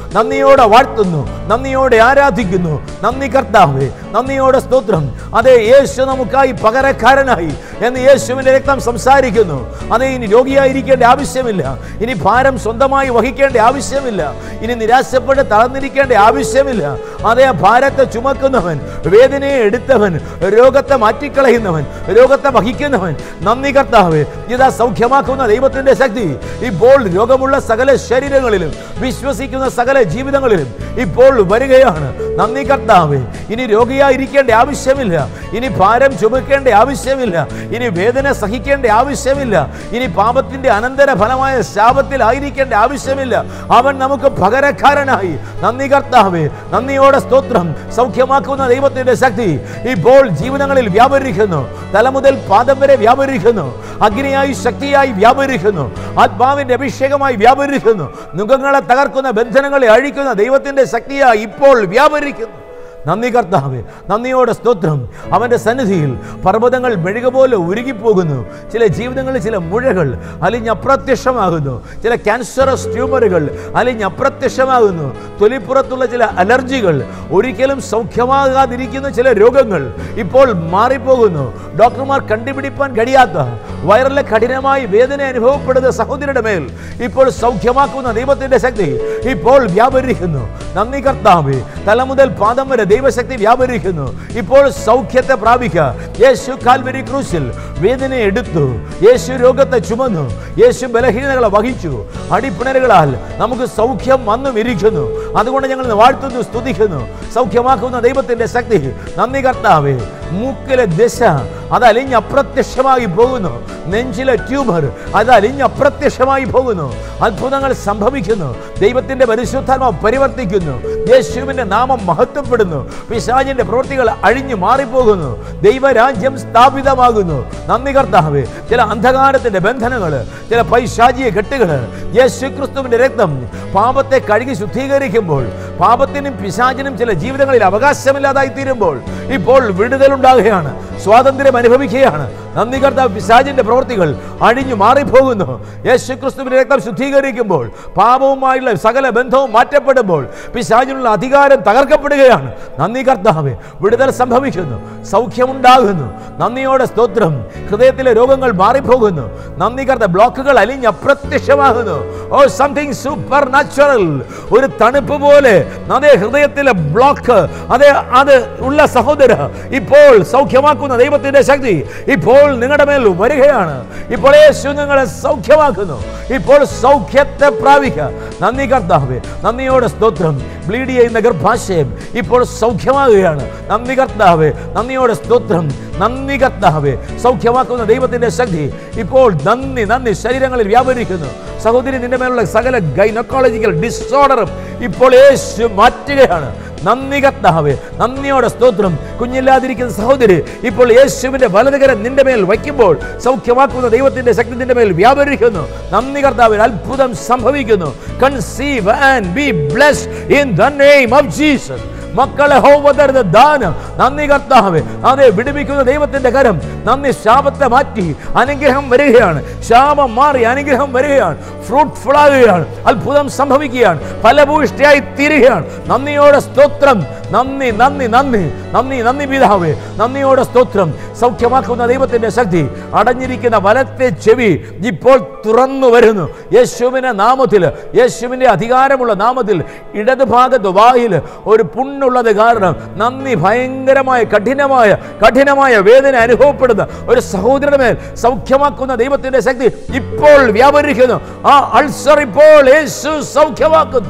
നന്ദിയോടെ വാഴ്ത്തുന്നു നന്ദിയോടെ ആരാധിക്കുന്നു നന്ദി കർത്താവേ നന്ദിയോടെ സ്തോത്രം അതെ യേശു നമുക്കായി പകരക്കാരനായി എന്ന് യേശുവിന്റെ രക്തം സംസാരിക്കുന്നു അതെ ഇനി രോഗിയായിരിക്കേണ്ട ആവശ്യമില്ല ഇനി ഭാരം സ്വന്തമായി വഹിക്കേണ്ട ആവശ്യമില്ല ഇനി നിരാശപ്പെട്ട് തളർന്നിരിക്കേണ്ട ആവശ്യമില്ല അതേ ഭാരത്തെ ചുമക്കുന്നവൻ വേദനയെ എടുത്തവൻ രോഗത്തെ മാറ്റിക്കളയുന്നവൻ രോഗത്തെ വഹിക്കുന്നവൻ നന്ദി കർത്താവ് ഇതാ സൗഖ്യമാക്കുന്ന ദൈവത്തിന്റെ ശക്തി ഇപ്പോൾ രോഗമുള്ള സകല ശരീരങ്ങളിലും വിശ്വസിക്കുന്ന സകല ജീവിതങ്ങളിലും ഇപ്പോൾ വരികയാണ് നന്ദി കർത്താവ് ഇനി രോഗിയായിരിക്കേണ്ട ആവശ്യമില്ല ഇനി ഭാരം ചുമക്കേണ്ട ആവശ്യമില്ല ഇനി വേദന സഹിക്കേണ്ട ആവശ്യമില്ല ഇനി പാപത്തിന്റെ അനന്തര ഫലമായ ശാപത്തിലായിരിക്കേണ്ട ആവശ്യമില്ല അവൻ നമുക്ക് പകരക്കാരനായി നന്ദി കർത്താവേ നന്ദിയോടെ സ്തോത്രം സൗഖ്യമാക്കുന്ന ദൈവത്തിന്റെ ശക്തി ഇപ്പോൾ ജീവിതങ്ങളിൽ വ്യാപരിക്കുന്നു തല മുതൽ പാദം വരെ വ്യാപരിക്കുന്നു അഗ്നിയായി ശക്തിയായി വ്യാപരിക്കുന്നു ആത്മാവിന്റെ അഭിഷേകമായി വ്യാപരിക്കുന്നു മുഖങ്ങളെ തകർക്കുന്ന ബന്ധനങ്ങളെ അഴിക്കുന്ന ദൈവത്തിന്റെ ശക്തിയായി ഇപ്പോൾ വ്യാപരിക്കുന്നു നന്ദി കർത്താവേ നന്ദിയോടെ സ്തോത്രം അവൻ്റെ സന്നിധിയിൽ പർവ്വതങ്ങൾ മെഴുക പോലെ ഉരുകിപ്പോകുന്നു ചില ജീവിതങ്ങളിൽ ചില മുഴകൾ അലിഞ്ഞ് അപ്രത്യക്ഷമാകുന്നു ചില ക്യാൻസറസ് ട്യൂമറുകൾ അലിഞ്ഞ് അപ്രത്യക്ഷമാകുന്നു തൊലിപ്പുറത്തുള്ള ചില അലർജികൾ ഒരിക്കലും സൗഖ്യമാകാതിരിക്കുന്ന ചില രോഗങ്ങൾ ഇപ്പോൾ മാറിപ്പോകുന്നു ഡോക്ടർമാർ കണ്ടുപിടിപ്പാൻ കഴിയാത്ത വയറിലെ കഠിനമായി വേദന അനുഭവപ്പെടുന്ന സഹോദരിയുടെ മേൽ ഇപ്പോൾ സൗഖ്യമാക്കുന്ന ദൈവത്തിന്റെ ശക്തി ഇപ്പോൾ വ്യാപരിക്കുന്നു നന്ദി കർത്താവേ തല മുതൽ പാദം വരെ ദൈവശക്തി വ്യാപരിക്കുന്നു ഇപ്പോൾ സൗഖ്യത്തെ പ്രാപിക്കുക യേശു കാൽവരി ക്രൂശിൽ വേദന എടുത്തു യേശു രോഗത്തെ ചുമന്നു യേശു ബലഹീനതകളെ വഹിച്ചു അടിപ്പിണരുകളാൽ നമുക്ക് സൗഖ്യം വന്നും ഇരിക്കുന്നു അതുകൊണ്ട് ഞങ്ങൾ വാഴ്ത്തുന്നു സ്തുതിക്കുന്നു സൗഖ്യമാക്കുന്ന ദൈവത്തിന്റെ ശക്തി നന്ദി കർത്താവേ മൂക്കിലെ ദശ അത് അലിഞ്ഞ് അപ്രത്യക്ഷമായി പോകുന്നു നെഞ്ചിലെ ട്യൂമർ അത് അലിഞ്ഞ് അപ്രത്യക്ഷമായി പോകുന്നു അത്ഭുതങ്ങൾ സംഭവിക്കുന്നു ദൈവത്തിന്റെ പരിശുദ്ധാത്മാവ് പരിവർത്തിക്കുന്നു യേശുവിന്റെ നാമം മഹത്വപ്പെടുന്നു പിശാചിന്റെ പ്രവൃത്തികൾ അഴിഞ്ഞു മാറിപ്പോകുന്നു ദൈവരാജ്യം സ്ഥാപിതമാകുന്നു നന്ദി കർത്താവേ ചില അന്ധകാരത്തിന്റെ ബന്ധനങ്ങൾ ചില പൈശാചിയ കെട്ടുകൾ യേശു ക്രിസ്തുവിന്റെ രക്തം പാപത്തെ കഴുകി ശുദ്ധീകരിക്കുമ്പോൾ പാപത്തിനും പിശാചിനും ചില ജീവിതങ്ങളിൽ അവകാശമില്ലാതായി തീരുമ്പോൾ ഇപ്പോൾ വിടുതലുണ്ടാകുകയാണ് സ്വാതന്ത്ര്യം അനുഭവിക്കുകയാണ് നന്ദി കർത്താവ് പിശാചിന്റെ പ്രവൃത്തികൾ അഴിഞ്ഞു മാറിപ്പോകുന്നു യേശു ക്രിസ്തുവിന്റെ രക്തം ശുദ്ധീകരിക്കുമ്പോൾ പാപവുമായുള്ള സകല ബന്ധവും മാറ്റപ്പെടുമ്പോൾ പിശാചിനുള്ള അധികാരം തകർക്കപ്പെടുകയാണ് നന്ദി കർത്താവ് വിടുതൽ സംഭവിക്കുന്നു സൗഖ്യമുണ്ടാകുന്നു നന്ദിയോടെ സ്തോത്രം ഹൃദയത്തിലെ രോഗങ്ങൾ മാറിപ്പോകുന്നു നന്ദി കർത്ത ബ്ലോക്കുകൾ അലിഞ്ഞ് അപ്രത്യക്ഷമാകുന്നു ഓ സംതിങ് സൂപ്പർ നാച്ചുറൽ ഒരു തണുപ്പ് പോലെ അതേ ഹൃദയത്തിലെ ബ്ലോക്ക് അതേ അത് ഉള്ള സഹോദര ഇപ്പോൾ സൗഖ്യമാക്കുന്ന ദൈവത്തിന്റെ ശക്തി ഇപ്പോൾ നിങ്ങളുടെ മേൽ വരികയാണ് ഇപ്പോൾ യേശു നിങ്ങളെ സൗഖ്യമാക്കുന്നു ഇപ്പോൾ സൗഖ്യത്തെ പ്രാപിക്കുക നന്ദി കർത്താവേ നന്ദിയോടെ സ്തോത്രം ബ്ലീഡ് ചെയ്യുന്ന ഗർഭാശയം ഇപ്പോൾ സൗഖ്യമാകുകയാണ് നന്ദി കർത്താവേ നന്ദിയോടെ സ്തോത്രം നന്ദി കർത്താവേ സൗഖ്യമാക്കുന്ന ദൈവത്തിന്റെ ശക്തി ഇപ്പോൾ നന്ദി നന്ദി ശരീരങ്ങളിൽ വ്യാപരിക്കുന്നു സഹോദരി നിന്റെ മേലുള്ള സകല ഗൈനക്കോളജിക്കൽ ഡിസോർഡറും ഇപ്പോൾ യേശു മാറ്റുകയാണ് നന്ദി കർത്താവേ നന്ദിയോടെ സ്തോത്രം കുഞ്ഞില്ലാതിരിക്കുന്ന സഹോദരി ഇപ്പോൾ യേശുവിന്റെ വലതുകരം നിന്റെ മേൽ വയ്ക്കുമ്പോൾ സൗഖ്യമാക്കുന്ന ദൈവത്തിന്റെ ശക്തി നിന്റെ മേൽ വ്യാപരിക്കുന്നു നന്ദി കർത്താവിൽ അത്ഭുതം സംഭവിക്കുന്നു conceive and be blessed in the name of Jesus മക്കളെ ഹോവതരുന്ന ദാനം നന്ദി കർത്താവേ അതെ വിടുവിക്കുന്ന ദൈവത്തിന്റെ കരം നന്ദി ശാപത്തെ മാറ്റി അനുഗ്രഹം വരികയാണ് ശാപം മാറി അനുഗ്രഹം വരികയാണ് ഫ്രൂട്ട്ഫുൾ ആകുകയാണ് അത്ഭുതം സംഭവിക്കുകയാണ് ഫലഭൂഷ്ടിയായി തീരുകയാണ് നന്ദിയോടെ സ്തോത്രം നന്ദി നന്ദി നന്ദി നന്ദി നന്ദി പിതാവേ നന്ദിയോടെ സ്തോത്രം സൗഖ്യമാക്കുന്ന ദൈവത്തിന്റെ ശക്തി അടഞ്ഞിരിക്കുന്ന വലത്തെ ചെവി ഇപ്പോൾ തുറന്നു വരുന്നു യേശുവിന്റെ നാമത്തിൽ യേശുവിന്റെ അധികാരമുള്ള നാമത്തിൽ ഇടതുഭാഗത്ത് വായിൽ ഒരു പുണ്ണുള്ളത് കാരണം നന്ദി ഭയങ്കരമായ കഠിനമായ കഠിനമായ വേദന അനുഭവപ്പെടുന്ന ഒരു സഹോദരന്റെ മേൽ സൗഖ്യമാക്കുന്ന ദൈവത്തിന്റെ ശക്തി ഇപ്പോൾ വ്യാപരിക്കുന്നു ആ അൾസർ ഇപ്പോൾ യേശു സൗഖ്യമാക്കുന്നു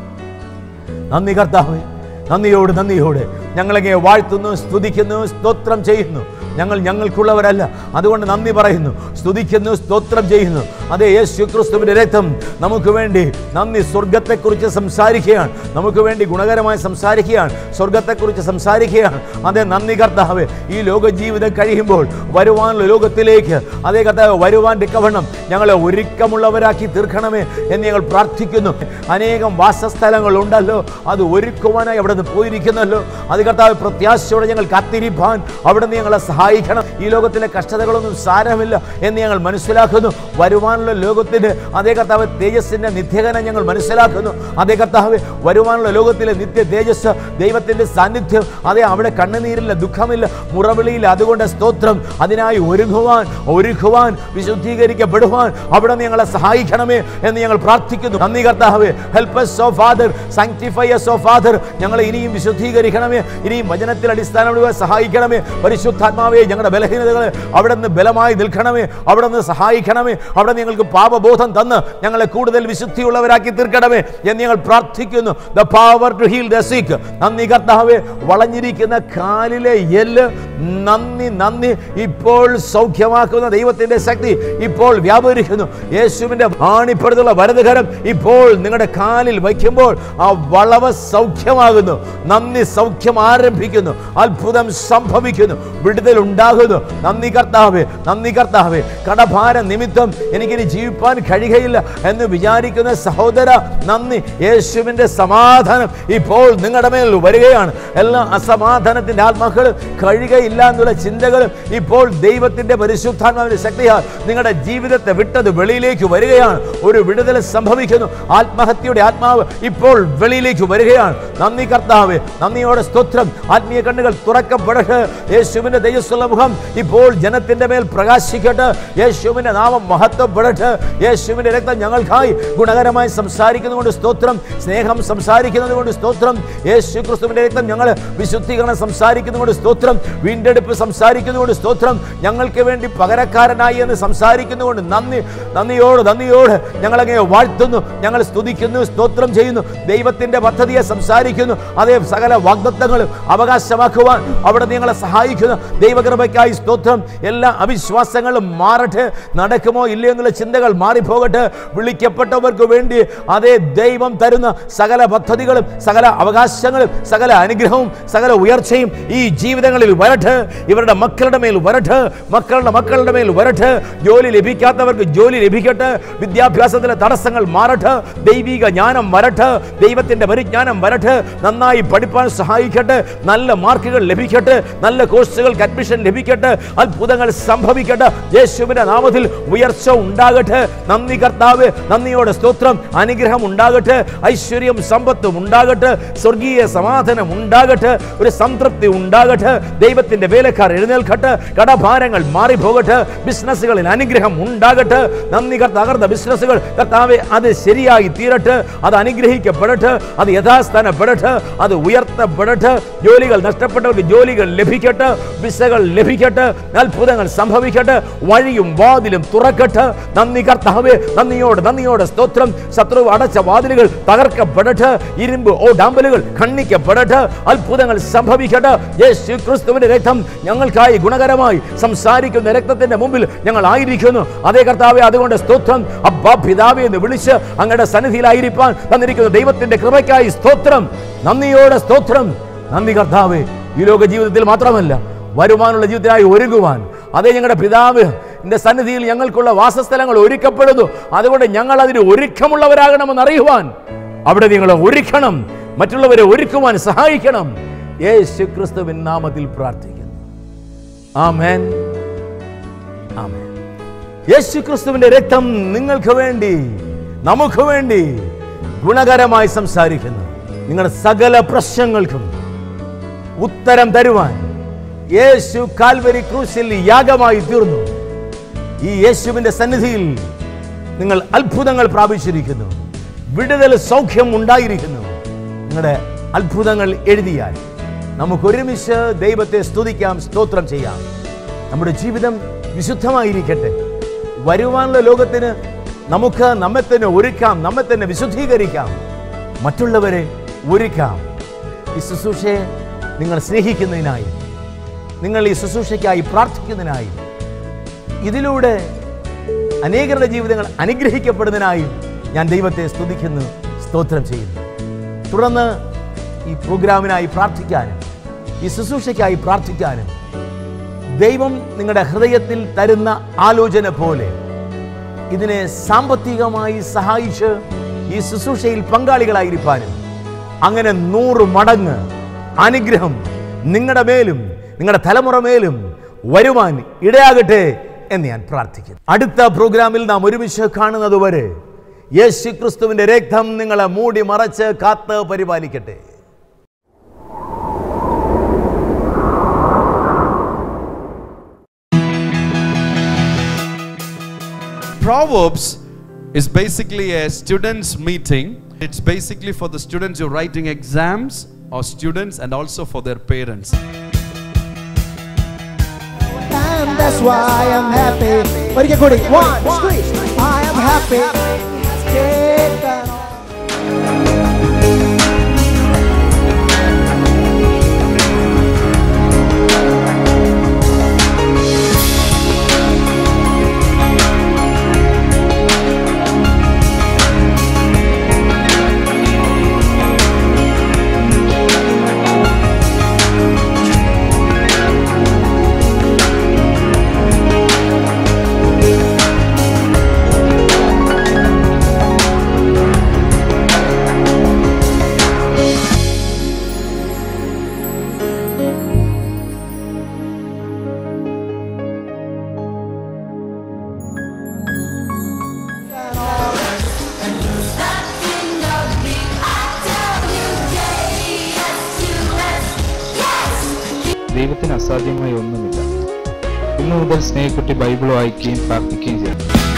നന്ദി കർത്താവേ നന്ദിയോട് നന്ദിയോട് ഞങ്ങളെങ്ങനെ വാഴ്ത്തുന്നു സ്തുതിക്കുന്നു സ്തോത്രം ചെയ്യുന്നു ഞങ്ങൾ ഞങ്ങൾക്കുള്ളവരല്ല അതുകൊണ്ട് നന്ദി പറയുന്നു സ്തുതിക്കുന്നു സ്തോത്രം ചെയ്യുന്നു അതേ യേശു ക്രിസ്തുവിന്റെ രക്തം നമുക്ക് വേണ്ടി നന്ദി സ്വർഗത്തെക്കുറിച്ച് സംസാരിക്കുകയാണ് നമുക്ക് വേണ്ടി ഗുണകരമായി സംസാരിക്കുകയാണ് സ്വർഗത്തെക്കുറിച്ച് സംസാരിക്കുകയാണ് അതേ നന്ദി കർത്താവ് ഈ ലോക ജീവിതം കഴിയുമ്പോൾ വരുവാനുള്ള ലോകത്തിലേക്ക് അതേ കർത്താവ് വരുവാൻ കവണ്ണം ഞങ്ങളെ ഒരുക്കമുള്ളവരാക്കി തീർക്കണമേ എന്ന് ഞങ്ങൾ പ്രാർത്ഥിക്കുന്നു അനേകം വാസസ്ഥലങ്ങളുണ്ടല്ലോ അത് ഒരുക്കുവാനായി അവിടെ നിന്ന് പോയിരിക്കുന്നല്ലോ അത് കർത്താവ് പ്രത്യാശയോടെ ഞങ്ങൾ കാത്തിരിപ്പാൻ അവിടെ നിന്ന് ഞങ്ങളെ സഹായിക്കണം ഈ ലോകത്തിലെ കഷ്ടതകളൊന്നും സാരമില്ല എന്ന് ഞങ്ങൾ മനസ്സിലാക്കുന്നു വരുവാനുള്ള ലോകത്തിന് അതേ കർത്താവ് തേജസ്സിന്റെ നിത്യകനം ഞങ്ങൾ മനസ്സിലാക്കുന്നു അതേ കർത്താവ് വരുവാനുള്ള ലോകത്തിലെ നിത്യ തേജസ് ദൈവത്തിന്റെ സാന്നിധ്യം അതേ അവിടെ കണ്ണുനീരില്ല ദുഃഖമില്ല മുറവിളിയില്ല അതുകൊണ്ട് സ്തോത്രം അതിനായി ഒരുങ്ങുവാൻ ഒരുക്കുവാൻ വിശുദ്ധീകരിക്കപ്പെടുവാൻ അവിടെ നിന്ന് ഞങ്ങളെ സഹായിക്കണമേ എന്ന് ഞങ്ങൾ പ്രാർത്ഥിക്കുന്നു നന്ദി കർത്താവേ help so father sanctify so father ഞങ്ങളെ ഇനിയും വിശുദ്ധീകരിക്കണമേ ഇനിയും വചനത്തിൽ അടിസ്ഥാനപ്പെടുവാൻ സഹായിക്കണമേ പരിശുദ്ധാത്മാവേ ഞങ്ങളുടെ ബലഹീനതകളെ അവിടെ നിന്ന് ബലമായി നിൽക്കണമേ അവിടെ നിന്ന് സഹായിക്കണമേ അവിടെ നിങ്ങൾക്ക് പാപബോധം തന്ന് ഞങ്ങളെ കൂടുതൽ വിശുദ്ധിയുള്ളവരാക്കി തീർക്കണമേ എന്ന് ഞങ്ങൾ പ്രാർത്ഥിക്കുന്നു the power to heal the sick നന്ദി കർത്താവേ വളഞ്ഞിരിക്കുന്ന കാലിലെ എല്ല് നന്ദി നന്ദി ഇപ്പോൾ സൗഖ്യമാക്കുന്ന ദൈവത്തിന്റെ ശക്തി ഇപ്പോൾ വ്യാപരിക്കുന്നു യേശുവിന്റെ ആണിപ്പെടുത്തുള്ള വരതുകരം ഇപ്പോൾ നിങ്ങളുടെ കാലിൽ വയ്ക്കുമ്പോൾ ആ വളവ് സൗഖ്യമാകുന്നു നന്ദി സൗഖ്യം ആരംഭിക്കുന്നു അത്ഭുതം സംഭവിക്കുന്നു വിടുതൽ ഉണ്ടാകുന്നു നന്ദി കർത്താവേ നന്ദി കർത്താവേ കടഭാര നിമിത്തം എനിക്കിനി ജീവിപ്പാൻ കഴിയുകയില്ല എന്ന് വിചാരിക്കുന്ന സഹോദര നന്ദി യേശുവിന്റെ സമാധാനം ഇപ്പോൾ നിങ്ങളുടെ മേൽ വരികയാണ് എല്ലാ അസമാധാനത്തിന്റെ ആത്മാക്കൾ കഴിയുകയില്ല എന്നുള്ള ചിന്തകളും ഇപ്പോൾ ദൈവത്തിന്റെ പരിശുദ്ധാത്മാവിന്റെ ശക്തിയാൽ നിങ്ങളുടെ ജീവിതത്തെ വിട്ടത് വെളിയിലേക്ക് വരികയാണ് ഒരു വിടുതൽ സംഭവിക്കുന്നു ആത്മഹത്യയുടെ ആത്മാവ് ഇപ്പോൾ വെളിയിലേക്ക് വരികയാണ് നന്ദി കർത്താവേ നന്ദിയോടെ സ്തോത്രം ആത്മീയ കണ്ണുകൾ തുറക്കപ്പെടട്ടെ യേശുവിന്റെ തേജസ്സുള്ള മുഖം ഇപ്പോൾ ജനത്തിന്റെ മേൽ പ്രകാശിക്കട്ടെ യേശുവിന്റെ നാമം മഹത്വപ്പെടട്ടെ യേശുവിന്റെ രക്തം ഞങ്ങൾക്കായി ഗുണകരമായി സംസാരിക്കുന്നതുകൊണ്ട് സ്തോത്രം സ്നേഹം സംസാരിക്കുന്നത് കൊണ്ട് സ്തോത്രം യേശു ക്രിസ്തുവിന്റെ രക്തം ഞങ്ങൾ വിശുദ്ധീകരണം സംസാരിക്കുന്നതുകൊണ്ട് സ്തോത്രം വീണ്ടെടുപ്പ് സംസാരിക്കുന്നതുകൊണ്ട് സ്തോത്രം ഞങ്ങൾക്ക് വേണ്ടി പകരക്കാരനായി എന്ന് സംസാരിക്കുന്നതുകൊണ്ട് നന്ദി നന്ദിയോട് നന്ദിയോട് ഞങ്ങളങ്ങനെ വാഴ്ത്തുന്നു ഞങ്ങൾ സ്തുതിക്കുന്നു സ്തോത്രം ചെയ്യുന്നു ദൈവത്തിന്റെ പദ്ധതിയെ സംസാരിക്കുന്നു അതേ സകല വാഗ്ദത്തങ്ങളും അവകാശമാക്കുവാൻ അവിടെ നിങ്ങളെ സഹായിക്കുന്നു ദൈവകൃപയ്ക്കായി സ്തോത്രം എല്ലാ അവിശ്വാസങ്ങളും മാറട്ടെ നടക്കുമോ ഇല്ലയോ എന്നുള്ള ചിന്തകൾ മാറിപ്പോകട്ടെ വിളിക്കപ്പെട്ടവർക്ക് വേണ്ടി അതേ ദൈവം തരുന്ന സകല പദ്ധതികളും സകല അവകാശങ്ങളും സകല അനുഗ്രഹവും സകല ഉയർച്ചയും ഈ ജീവിതങ്ങളിൽ വരട്ടെ ഇവരുടെ മക്കളുടെ മേൽ വരട്ടെ മക്കളുടെ മക്കളുടെ മേൽ വരട്ടെ ജോലി ലഭിക്കാത്തവർക്ക് ജോലി ലഭിക്കട്ടെ വിദ്യാഭ്യാസത്തിലെ തടസ്സങ്ങൾ മാറട്ടെ ദൈവിക ജ്ഞാനം വരട്ടെ ദൈവത്തിന്റെ പരിജ്ഞാനം വരട്ടെ നന്നായി പഠിപ്പാൻ സഹായിക്കട്ടെ നല്ല മാർക്കുകൾ ലഭിക്കട്ടെ നല്ല കോഴ്സുകൾക്ക് അഡ്മിഷൻ ലഭിക്കട്ടെ അത്ഭുതങ്ങൾ സംഭവിക്കട്ടെ യേശുവിന്റെ നാമത്തിൽ ഉയർച്ച ഉണ്ടാകട്ടെ നന്ദി കർത്താവ് നന്ദിയോടെ സ്തോത്രം അനുഗ്രഹം ഉണ്ടാകട്ടെ ഐശ്വര്യം സമ്പത്തും ഉണ്ടാകട്ടെ സ്വർഗീയ സമാധാനം ഉണ്ടാകട്ടെ ഒരു സംതൃപ്തി ഉണ്ടാകട്ടെ ദൈവത്തിന്റെ വേലക്കാർ എഴുന്നേൽക്കട്ടെ കടഭാരങ്ങൾ മാറിപ്പോകട്ടെ ബിസിനസ്സുകളിൽ അനുഗ്രഹം ഉണ്ടാകട്ടെ നന്ദി കർത്ത തകർന്ന ബിസിനസ്സുകൾ കർത്താവെ അത് ശരിയായി തീരട്ടെ അത് അനുഗ്രഹിക്കപ്പെടട്ടെ അത് യഥാസ്ഥാനപ്പെടട്ടെ അത് ഉയർത്തപ്പെടട്ടെ ജോലികൾ നഷ്ടപ്പെട്ടവർക്ക് ജോലികൾ ലഭിക്കട്ടെ വിസകൾ ലഭിക്കട്ടെ അത്ഭുതങ്ങൾ സംഭവിക്കട്ടെ വഴിയും വാതിലും തുറക്കട്ടെ നന്ദി കർത്താവേ നന്ദിയോട് നന്ദിയോടെ സ്തോത്രം ശത്രു അടച്ച വാതിലുകൾ തകർക്കപ്പെടട്ടെ ഇരുമ്പ് ഓ ഡാമ്പലുകൾ ഖണ്ഡിക്കപ്പെടട്ടെ അത്ഭുതങ്ങൾ സംഭവിക്കട്ടെ യേശു ക്രിസ്തുവിന്റെ രക്തം ഞങ്ങൾക്കായി ഗുണകരമായി സംസാരിക്കുന്ന രക്തത്തിന്റെ മുമ്പിൽ ഞങ്ങൾ ആയിരിക്കുന്നു അതേ കർത്താവെ അതുകൊണ്ട് സ്തോത്രം അബ്ബാ പിതാവെ എന്ന് വിളിച്ച് അങ്ങയുടെ സന്നിധിയിലായിരിക്കാൻ തന്നിരിക്കുന്ന ദൈവത്തിന്റെ കൃപയ്ക്കായി സ്തോത്രം നന്ദിയോടെ സ്തോത്രം നന്ദി കർത്താവെ ഈ ലോക ജീവിതത്തിൽ മാത്രമല്ല വരുവാനുള്ള ജീവിതത്തിനായി ഒരുങ്ങുവാൻ അതേ ഞങ്ങളുടെ പിതാവ് എന്റെ സന്നിധിയിൽ ഞങ്ങൾക്കുള്ള വാസസ്ഥലങ്ങൾ ഒരുക്കപ്പെടുന്നു അതുകൊണ്ട് ഞങ്ങൾ അതിന് ഒരുക്കമുള്ളവരാകണമെന്ന് അറിയുവാൻ അവിടെ നിങ്ങൾ ഒരുക്കണം മറ്റുള്ളവരെ ഒരുക്കുവാൻ സഹായിക്കണം യേശു ക്രിസ്തുവിൻ നാമത്തിൽ പ്രാർത്ഥിക്കുന്നു ആമേൻ ആമേൻ യേശു ക്രിസ്തുവിന്റെ രക്തം നിങ്ങൾക്ക് വേണ്ടി നമുക്ക് വേണ്ടി ഗുണകരമായി സംസാരിക്കുന്നു നിങ്ങളുടെ സകല പ്രശ്നങ്ങൾക്കും ഉത്തരം തരുവാൻ യേശു കാൽവരി ക്രൂശിൽ യാഗമായി തീർന്നു ഈ യേശുവിന്റെ സന്നിധിയിൽ നിങ്ങൾ അത്ഭുതങ്ങൾ പ്രാപിച്ചിരിക്കുന്നു വിടുതൽ സൗഖ്യം ഉണ്ടായിരിക്കുന്നു നിങ്ങളുടെ അത്ഭുതങ്ങൾ എഴുതിയാൽ നമുക്ക് ഒരുമിച്ച് ദൈവത്തെ സ്തുതിക്കാം സ്തോത്രം ചെയ്യാം നമ്മുടെ ജീവിതം വിശുദ്ധമായിരിക്കട്ടെ വരുവാനുള്ള ലോകത്തിന് നമുക്ക് നമ്മെ തന്നെ ഒരുക്കാം നമ്മെ തന്നെ വിശുദ്ധീകരിക്കാം മറ്റുള്ളവരെ ഒരുക്കാം ഈ ശുശ്രൂഷയെ നിങ്ങൾ സ്നേഹിക്കുന്നതിനായി നിങ്ങൾ ഈ ശുശ്രൂഷയ്ക്കായി പ്രാർത്ഥിക്കുന്നതിനായി ഇതിലൂടെ അനേകരുടെ ജീവിതങ്ങൾ അനുഗ്രഹിക്കപ്പെടുന്നതിനായും ഞാൻ ദൈവത്തെ സ്തുതിക്കുന്നു സ്തോത്രം ചെയ്യുന്നു തുടർന്ന് ഈ പ്രോഗ്രാമിനായി പ്രാർത്ഥിക്കാനും ഈ ശുശ്രൂഷയ്ക്കായി പ്രാർത്ഥിക്കാനും ദൈവം നിങ്ങളുടെ ഹൃദയത്തിൽ തരുന്ന ആലോചന പോലെ ഇതിനെ സാമ്പത്തികമായി സഹായിച്ച് ഈ ശുശ്രൂഷയിൽ പങ്കാളികളായിരിക്കാനും അങ്ങനെ നൂറ് മടങ്ങ് അനുഗ്രഹം നിങ്ങളുടെ മേലും നിങ്ങളുടെ തലമുറ മേലും വരുവാൻ ഇടയാകട്ടെ എന്ന് ഞാൻ പ്രാർത്ഥിക്കുന്നു അടുത്ത പ്രോഗ്രാമിൽ നാം ഒരുമിച്ച് കാണുന്നത് വരെ യേശു ക്രിസ്തുവിന്റെ രക്തം നിങ്ങളെ മൂടി മറച്ച് കാത്ത് പരിപാലിക്കട്ടെ Proverbs is basically a students' meeting. It's basically for the students who are writing exams or students and also for their parents. And that's why I'm happy. ഒരിക്കൽ കൂടി one squeeze. I am happy. കേൾക്കണം. ദൈവത്തിന് അസാധ്യമായി ഒന്നുമില്ല ഇന്നു മുതൽ സ്നേഹക്കുട്ടി Bible വായിക്കുകയും പ്രാർത്ഥിക്കുകയും ചെയ്യണം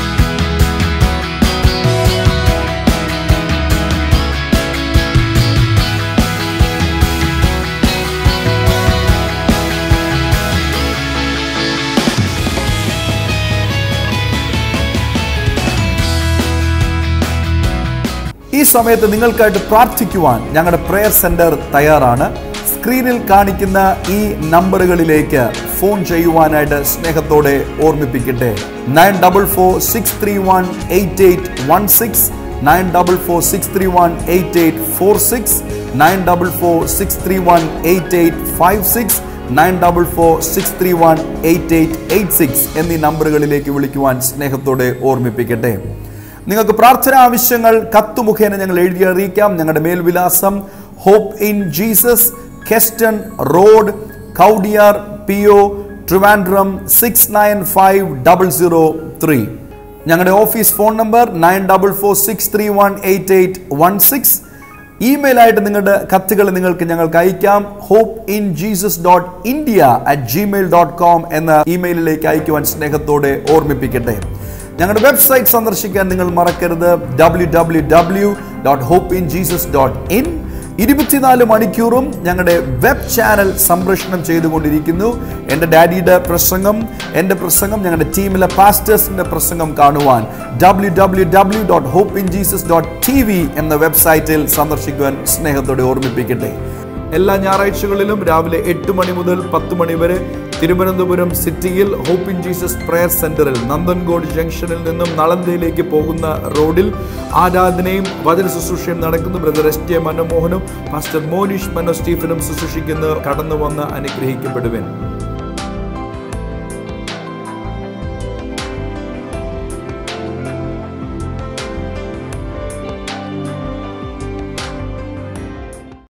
ഈ സമയത്ത് നിങ്ങൾക്കായിട്ട് പ്രാർത്ഥിക്കുവാൻ ഞങ്ങളുടെ പ്രെയർ സെന്റർ തയ്യാറാണ് സ്ക്രീനിൽ കാണിക്കുന്ന ഈ നമ്പറുകളിലേക്ക് ഫോൺ ചെയ്യുവാനായിട്ട് സ്നേഹത്തോടെ ഓർമ്മിപ്പിക്കട്ടെ nine double four six three one eight eight one six nine double four six three one eight eight four six nine double four six three one eight eight five six nine double four six three one eight eight eight six എന്നീ നമ്പറുകളിലേക്ക് വിളിക്കുവാൻ സ്നേഹത്തോടെ ഓർമ്മിപ്പിക്കട്ടെ നിങ്ങൾക്ക് പ്രാർത്ഥന ആവശ്യങ്ങൾ കത്ത് മുഖേന ഞങ്ങൾ എഴുതി അറിയിക്കാം ഞങ്ങളുടെ മേൽവിലാസം hope in Jesus Keston road Kowdiar P O Trivandrum six nine five double zero three ഞങ്ങളുടെ office phone number nine double four six three one eight eight one six ഇമെയിലായിട്ട് നിങ്ങളുടെ കത്തുകൾ നിങ്ങൾക്ക് ഞങ്ങൾക്ക് അയക്കാം hope in Jesus dot India at gmail dot com എന്ന ഇമെയിലിലേക്ക് അയക്കുവാൻ സ്നേഹത്തോടെ ഓർമ്മിപ്പിക്കട്ടെ ഞങ്ങളുടെ വെബ്സൈറ്റ് സന്ദർശിക്കാൻ നിങ്ങൾ മറക്കരുത് W W W dot hope in Jesus dot in ഇരുപത്തിനാല് മണിക്കൂറും ഞങ്ങളുടെ വെബ് ചാനൽ സംപ്രേഷണം ചെയ്തുകൊണ്ടിരിക്കുന്നു എൻ്റെ ഡാഡിയുടെ പ്രസംഗം എൻ്റെ പ്രസംഗം ഞങ്ങളുടെ ടീമിലെ പാസ്റ്റേഴ്സിൻ്റെ പ്രസംഗം കാണുവാൻ W W W dot hope in Jesus dot T V എന്ന വെബ്സൈറ്റിൽ സന്ദർശിക്കുവാൻ സ്നേഹത്തോടെ ഓർമ്മിപ്പിക്കട്ടെ എല്ലാ ഞായറാഴ്ചകളിലും രാവിലെ എട്ട് മണി മുതൽ പത്ത് മണി വരെ തിരുവനന്തപുരം സിറ്റിയിൽ ഹോപ്പ് ഇൻ ജീസസ് പ്രയർ സെന്ററിൽ നന്ദൻകോട് ജംഗ്ഷനിൽ നിന്നും നളന്തയിലേക്ക് പോകുന്ന റോഡിൽ ആരാധനയും വചന ശുശ്രൂഷയും നടക്കുന്നു ബ്രദർ എസ് ടി മനോമോഹനും പാസ്റ്റർ മോനിഷ് മനോ സ്റ്റീഫനും ശുശ്രൂഷിക്കുന്നു കടന്നു വന്ന് അനുഗ്രഹിക്കപ്പെടുവേൻ